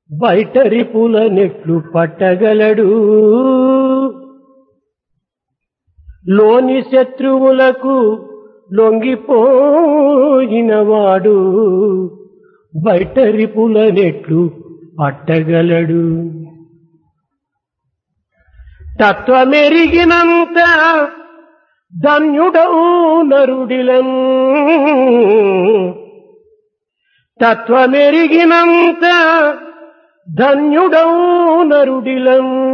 బయటరిపుల నెట్లు పట్టగలడు లోని శత్రువులకు లొంగిపోయినవాడు బయటరిపుల నెట్లు పట్టగలడు తత్వమెరిగినంత ధన్యుడవు నరుడిలం తత్వమెరిగినంత ధన్యుడవు నరుడిలం